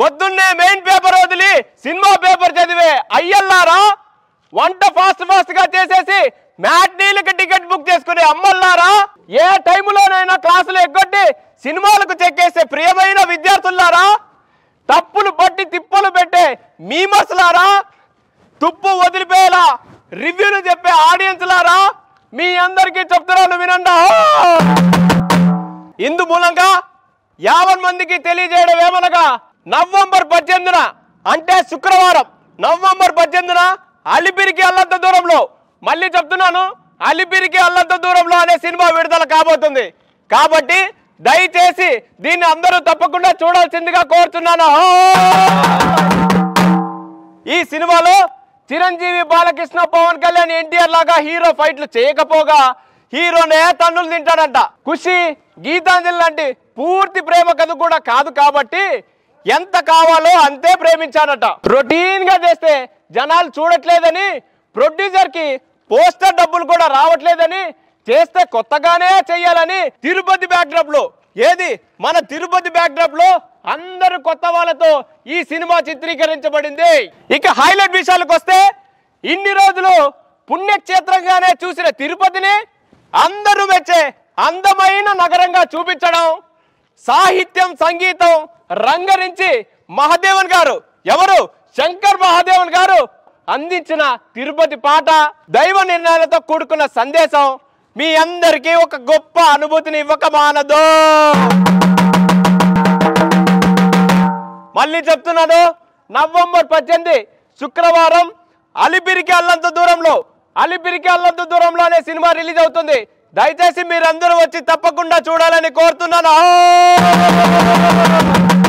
పొద్దున్నే main paper వదిలి cinema paper చదివే అయ్యల్లారా వంట ఫాస్ట్ ఫాస్ట్ గా చేసేసి మ్యాట్నీలకి టికెట్ బుక్ చేసుకునే అమ్మల్లారా ఏ టైములోనైనా క్లాసులు ఎగ్గొట్టి సినిమాలకు చెక్కేసే ప్రియమైన విద్యార్థులారా తప్పులు పట్టి తిప్పలు పెట్టే మీమస్లారా తుప్పు వదిలిపోయేలా రివ్యూలు చెప్పే ఆడియన్స్ లారా మీ అందరికీ చెప్తున్నాను వినండా ఇందు మూలంగా యాభై మందికి తెలియజేయడం ఏమనగా నవంబర్ పద్దెనిమిదిన అంటే శుక్రవారం నవంబర్ పద్దెనిమిదిన అలిపిరికి అల్లంత దూరంలో మళ్ళీ చెప్తున్నాను అలిపిరికి అల్లంత దూరంలో అనే సినిమా విడుదల కాబోతుంది కాబట్టి దయచేసి దీన్ని అందరూ తప్పకుండా చూడాల్సిందిగా కోరుతున్నాను ఈ సినిమాలో చిరంజీవి బాలకృష్ణ పవన్ కళ్యాణ్ ఎన్టీఆర్ లాగా హీరో ఫైట్లు చేయకపోగా హీరోనే తన్నులు తింటాడంట ఖుషి గీతాంజలి లాంటి పూర్తి ప్రేమ కథ కూడా కాదు కాబట్టి ఎంత కావాలో అంతే ప్రేమించాడట రొటీన్ గా చేస్తే జనాలు చూడట్లేదని ప్రొడ్యూసర్ కి పోస్టర్ డబ్బులు కూడా రావట్లేదని చేస్తే కొత్తగానే చెయ్యాలని తిరుపతి బ్యాక్డ్రాప్ లో ఏది మన తిరుపతి బ్యాక్డ్రాప్ లో అందరు కొత్త వాళ్ళతో ఈ సినిమా చిత్రీకరించబడింది ఇక హైలైట్ విషయాలకు వస్తే ఇన్ని రోజులు పుణ్యక్షేత్రంగానే చూసిన తిరుపతిని అందరూ మెచ్చే అందమైన నగరంగా చూపించడం సాహిత్యం సంగీతం రంగరించి మహాదేవన్ గారు ఎవరు శంకర్ మహాదేవన్ గారు అందించిన తిరుపతి పాట దైవ నిర్ణయాలతో కూడుకున్న సందేశం మీ అందరికీ ఒక గొప్ప అనుభూతిని ఇవ్వక మానదు మళ్ళీ చెప్తున్నాను నవంబర్ పద్దెనిమిది శుక్రవారం అలిపిరికి అల్లంత దూరంలో అలిపిరికి అల్లంత దూరంలో అనే సినిమా రిలీజ్ అవుతుంది దయచేసి మీరందరూ వచ్చి తప్పకుండా చూడాలని కోరుతున్నాను